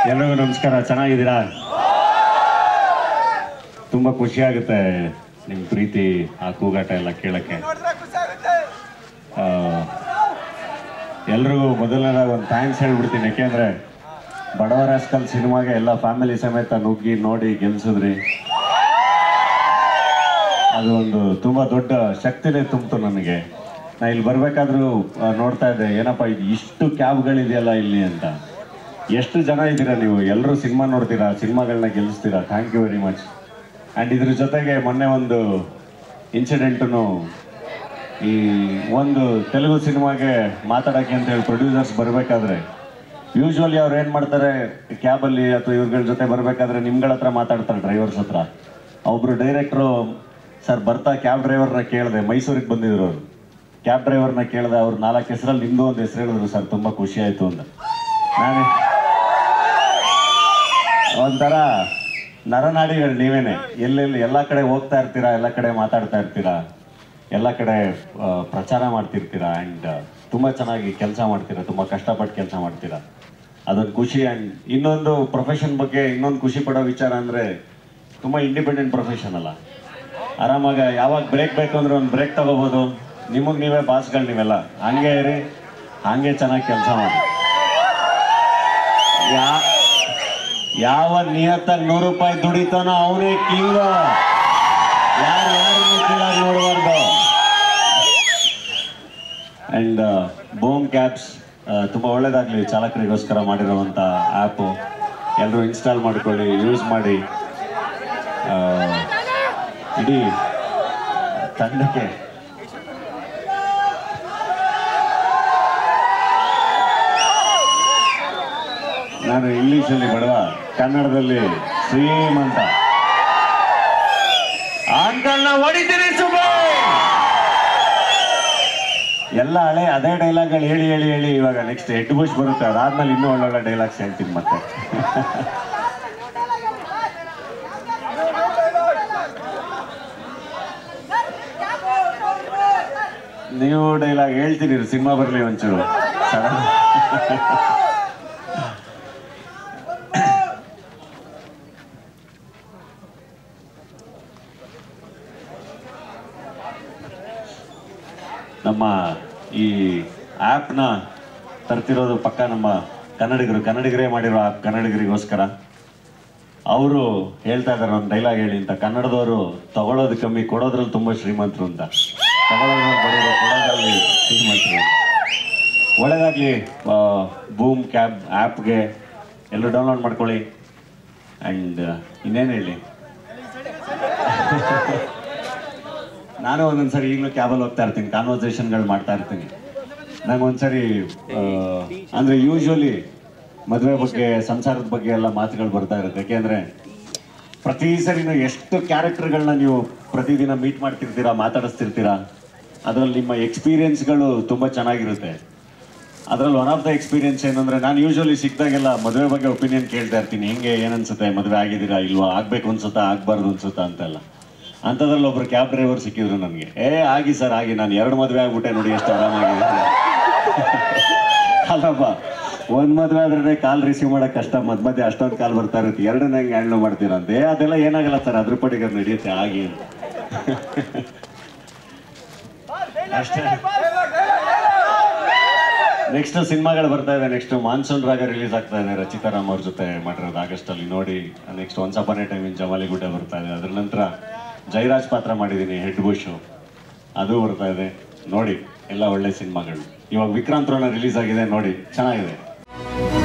ಎಲ್ರಿಗೂ ನಮಸ್ಕಾರ ಚೆನ್ನಾಗಿದ್ದೀರಾ ತುಂಬ ಖುಷಿ ಆಗುತ್ತೆ ನಿಮ್ಮ ಪ್ರೀತಿ ಆ ಕೂಗಾಟ ಎಲ್ಲ ಕೇಳಕ್ಕೆ ಆ, ಎಲ್ರಿಗೂ ಮೊದಲನೇದಾಗಿ ಒಂದು ಥ್ಯಾಂಕ್ಸ್ ಹೇಳ್ಬಿಡ್ತೀನಿ ಯಾಕೆಂದರೆ ಬಡವರ ರಾಸ್ಕಲ್ ಸಿನಿಮಾಗೆ ಎಲ್ಲ ಫ್ಯಾಮಿಲಿ ಸಮೇತ ನುಗ್ಗಿ ನೋಡಿ ಗೆಲ್ಸಿದ್ರಿ ಅದು ಒಂದು ತುಂಬ ದೊಡ್ಡ ಶಕ್ತಿನೇ ತುಂಬಿತು ನನಗೆ ನಾ ಇಲ್ಲಿ ಬರಬೇಕಾದ್ರೂ ನೋಡ್ತಾ ಇದ್ದೆ ಏನಪ್ಪ ಇದು ಇಷ್ಟು ಕ್ಯಾಬ್ಗಳಿದೆಯಲ್ಲ ಇಲ್ಲಿ ಅಂತ ಎಷ್ಟು ಜನ ಇದ್ದೀರಾ ನೀವು ಎಲ್ಲರೂ ಸಿನಿಮಾ ನೋಡ್ತೀರಾ ಸಿನಿಮಾಗಳನ್ನ ಗೆಲ್ಲಿಸ್ತೀರಾ thank you very much and ಇದ್ರ ಜೊತೆಗೆ ಮೊನ್ನೆ ಒಂದು ಇನ್ಸಿಡೆಂಟು ಈ ಒಂದು ತೆಲುಗು ಸಿನಿಮಾಗೆ ಮಾತಾಡೋಕ್ಕೆ ಅಂತ ಹೇಳಿ ಪ್ರೊಡ್ಯೂಸರ್ಸ್ ಬರಬೇಕಾದ್ರೆ ಯೂಶ್ವಲಿ ಅವ್ರು ಏನು ಮಾಡ್ತಾರೆ ಕ್ಯಾಬಲ್ಲಿ ಅಥವಾ ಇವ್ರಗಳ ಜೊತೆ ಬರಬೇಕಾದ್ರೆ ನಿಮ್ಗಳ ಹತ್ರ ಮಾತಾಡ್ತಾರೆ ಡ್ರೈವರ್ಸ್ ಹತ್ರ ಒಬ್ಬರು ಡೈರೆಕ್ಟ್ರು ಸರ್ ಬರ್ತಾ ಕ್ಯಾಬ್ ಡ್ರೈವರ್ನ ಕೇಳಿದೆ ಮೈಸೂರಿಗೆ ಬಂದಿದ್ರು ಅವರು ಕ್ಯಾಬ್ ಡ್ರೈವರ್ನ ಕೇಳಿದೆ ಅವ್ರು ನಾಲ್ಕು ಹೆಸರಲ್ಲಿ ನಿಮ್ಮದು ಒಂದು ಹೆಸರು ಹೇಳಿದ್ರು ಸರ್ ತುಂಬ ಖುಷಿ ಆಯಿತು ಅಂತ ನಾನು ಒಂಥರ ನರನಾಡಿಗಳು ನೀವೇನೆ ಎಲ್ಲೆಲ್ಲಿ ಎಲ್ಲ ಕಡೆ ಹೋಗ್ತಾ ಇರ್ತೀರಾ ಎಲ್ಲ ಕಡೆ ಮಾತಾಡ್ತಾ ಇರ್ತೀರಾ ಎಲ್ಲ ಕಡೆ ಆ, ಪ್ರಚಾರ ಮಾಡ್ತಿರ್ತೀರಾ ಆ್ಯಂಡ್ ತುಂಬ ಚೆನ್ನಾಗಿ ಕೆಲಸ ಮಾಡ್ತೀರಾ ತುಂಬ ಕಷ್ಟಪಟ್ಟು ಕೆಲಸ ಮಾಡ್ತೀರಾ ಅದೊಂದು ಖುಷಿ ಆ್ಯಂಡ್ ಇನ್ನೊಂದು ಪ್ರೊಫೆಷನ್ ಬಗ್ಗೆ ಇನ್ನೊಂದು ಖುಷಿ ಪಡೋ ವಿಚಾರ ಅಂದರೆ ತುಂಬ ಇಂಡಿಪೆಂಡೆಂಟ್ ಪ್ರೊಫೆಷನ್ ಅಲ್ಲ ಆರಾಮಾಗ ಯಾವಾಗ ಬ್ರೇಕ್ ಬೇಕು ಅಂದ್ರೆ ಒಂದು ಬ್ರೇಕ್ ತಗೋಬೋದು ನಿಮಗೆ ನೀವೇ ಬಾಸ್ಗಳು ನೀವೆಲ್ಲ ಹಂಗೆ ಇರಿ ಹಾಗೆ ಚೆನ್ನಾಗಿ ಕೆಲಸ ಮಾಡಿ ಯಾ ಯಾವ ನಿಯತ್ತಾಗಿ ನೂರು ರೂಪಾಯಿ ದುಡಿತಾನೋ ಅವನೇ ಕಿಂಗ್ ಯಾರು ಯಾರನ್ನು ಕೀಳಾಗಿ ನೋಡಬಾರ್ದು ಅಂಡ್ ಬೋಮ್ ಕ್ಯಾಬ್ಸ್ ತುಂಬ ಒಳ್ಳೇದಾಗಲಿ ಚಾಲಕರಿಗೋಸ್ಕರ ಮಾಡಿರುವಂಥ ಆ್ಯಪು ಎಲ್ಲರೂ ಇನ್ಸ್ಟಾಲ್ ಮಾಡ್ಕೊಳ್ಳಿ ಯೂಸ್ ಮಾಡಿ ಆ, ಇಡೀ ತಂಡಕ್ಕೆ ನಾನು ಇಂಗ್ಲಿಷಲ್ಲಿ ಬಡವ ಕನ್ನಡದಲ್ಲಿ ಶ್ರೀಮಂತ ಅಂಕಲ್ನ ಹೊಡಿತೀನಿ ಸುಬ್ಬ ಎಲ್ಲ ಹಳೆ ಅದೇ ಡೈಲಾಗ್ಗಳು ಹೇಳಿ ಹೇಳಿ ಹೇಳಿ ಇವಾಗ ನೆಕ್ಸ್ಟ್ ಹೆಡ್ ಬುಷ್ ಬರುತ್ತೆ ಅದಾದ್ಮೇಲೆ ಇನ್ನೂ ಒಳ್ಳೊಳ್ಳೆ ಡೈಲಾಗ್ಸ್ ಹೇಳ್ತೀನಿ ಮತ್ತೆ ನೀವು ಡೈಲಾಗ್ ಹೇಳ್ತೀನಿ ಸಿನಿಮಾ ಬರಲಿ ಒಂಚೂರು ಸಡನ್ ನಮ್ಮ ಈ ಆ್ಯಪ್ನ ತರ್ತಿರೋದು ಪಕ್ಕ ನಮ್ಮ ಕನ್ನಡಿಗರು ಕನ್ನಡಿಗರೇ ಮಾಡಿರೋ ಆ್ಯಪ್ ಕನ್ನಡಿಗರಿಗೋಸ್ಕರ ಅವರು ಹೇಳ್ತಾ ಇದ್ದಾರೆ ಒಂದು ಡೈಲಾಗ್ ಹೇಳಿ ಅಂತ ಕನ್ನಡದವರು ತಗೊಳ್ಳೋದು ಕಮ್ಮಿ ಕೊಡೋದ್ರಲ್ಲಿ ತುಂಬ ಶ್ರೀಮಂತರು ಅಂತ ತಗೊಳ್ಳೋದ್ರಲ್ಲಿ ಬಡವರು ಕೊಡೋದ್ರಲ್ಲಿ ಶ್ರೀಮಂತರು ಒಳ್ಳೆಯದಾಗಲಿ ಬೂಮ್ ಕ್ಯಾಬ್ ಆ್ಯಪ್ಗೆ ಎಲ್ಲರೂ ಡೌನ್ಲೋಡ್ ಮಾಡ್ಕೊಳ್ಳಿ ಆ್ಯಂಡ್ ಇನ್ನೇನು ಹೇಳಿ ನಾನು ಒಂದೊಂದ್ಸರಿ ಈಗಲೂ ಕ್ಯಾಬಲ್ಲಿ ಹೋಗ್ತಾ ಇರ್ತೀನಿ ಕಾನ್ವರ್ಸೇಷನ್ಗಳು ಮಾಡ್ತಾ ಇರ್ತೀನಿ ನಂಗೆ ಒಂದ್ಸರಿ ಆ, ಅಂದ್ರೆ ಯೂಶ್ವಲಿ ಮದುವೆ ಬಗ್ಗೆ ಸಂಸಾರದ ಬಗ್ಗೆ ಎಲ್ಲ ಮಾತುಗಳು ಬರ್ತಾ ಇರುತ್ತೆ ಯಾಕೆಂದ್ರೆ ಪ್ರತಿ ಸರಿನೂ ಎಷ್ಟು ಕ್ಯಾರೆಕ್ಟರ್ಗಳನ್ನ ನೀವು ಪ್ರತಿದಿನ ಮೀಟ್ ಮಾಡ್ತಿರ್ತೀರಾ ಮಾತಾಡಿಸ್ತಿರ್ತೀರಾ ಅದರಲ್ಲಿ ನಿಮ್ಮ ಎಕ್ಸ್ಪೀರಿಯನ್ಸ್ಗಳು ತುಂಬ ಚೆನ್ನಾಗಿರುತ್ತೆ ಅದರಲ್ಲಿ ಒನ್ ಆಫ್ ದ ಎಕ್ಸ್ಪೀರಿಯನ್ಸ್ ಏನಂದ್ರೆ ನಾನು ಯೂಶ್ವಲಿ ಸಿಕ್ಕಿದಾಗೆಲ್ಲ ಮದುವೆ ಬಗ್ಗೆ ಒಪಿನಿಯನ್ ಕೇಳ್ತಾ ಇರ್ತೀನಿ ಹೆಂಗೆ ಏನನ್ಸುತ್ತೆ ಮದುವೆ ಆಗಿದ್ದೀರಾ ಇಲ್ವಾ ಆಗ್ಬೇಕು ಅನ್ಸುತ್ತಾ ಆಗ್ಬಾರ್ದು ಅನ್ಸುತ್ತಾ ಅಂತೆಲ್ಲ ಅಂಥದ್ರಲ್ಲಿ ಒಬ್ರು ಕ್ಯಾಬ್ ಡ್ರೈವರ್ ಸಿಕ್ಕಿದ್ರು ನನಗೆ ಏ ಆಗಿ ಸರ್ ಆಗಿ ನಾನು ಎರಡು ಮದುವೆ ಆಗ್ಬಿಟ್ಟೆ ನೋಡಿ ಎಷ್ಟು ಆರಾಮಾಗಿದೆ ಅಲ್ಲಪ್ಪ ಒಂದ್ ಮದುವೆ ಆದ್ರೆ ಕಾಲ್ ರಿಸೀವ್ ಮಾಡಕ್ ಕಷ್ಟ ಮದ್ ಮಧ್ಯೆ ಅಷ್ಟೊಂದು ಕಾಲ್ ಬರ್ತಾ ಇರುತ್ತೆ ಎರಡನ್ನ ಹೆಂಗೆ ಹ್ಯಾಂಡ್ಲ್ ಮಾಡ್ತೀರಾ ಅಂತ ಏ ಅದೆಲ್ಲ ಏನಾಗಲ್ಲ ಸರ್ ಅದ್ರ ಪಟ್ಟಿಗೆ ಅದು ನಡೆಯುತ್ತೆ ಆಗಿ ಅಂತ ಅಷ್ಟೇ ನೆಕ್ಸ್ಟ್ ಸಿನಿಮಾಗಳು ಬರ್ತಾ ಇದೆ ನೆಕ್ಸ್ಟ್ ಮಾನ್ಸೂನ್ ರಾಗ ರಿಲೀಸ್ ಆಗ್ತಾ ಇದೆ ರಚಿತಾರಾಮ್ ಅವ್ರ ಜೊತೆ ಮಾಡಿರೋದು ಆಗಸ್ಟ್ ಅಲ್ಲಿ ನೋಡಿ next once upon a time in Jamaligudda ಬರ್ತಾ ಇದೆ ಅದ್ರ ನಂತರ ಜೈರಾಜ್ ಪಾತ್ರ ಮಾಡಿದ್ದೀನಿ ಹೆಡ್ ಬುಷ್ ಅದು ಬರ್ತಾ ಇದೆ ನೋಡಿ ಎಲ್ಲ ಒಳ್ಳೆ ಸಿನಿಮಾಗಳು ಇವಾಗ ವಿಕ್ರಾಂತ್ ರೋಣ ರಿಲೀಸ್ ಆಗಿದೆ ನೋಡಿ ಚೆನ್ನಾಗಿದೆ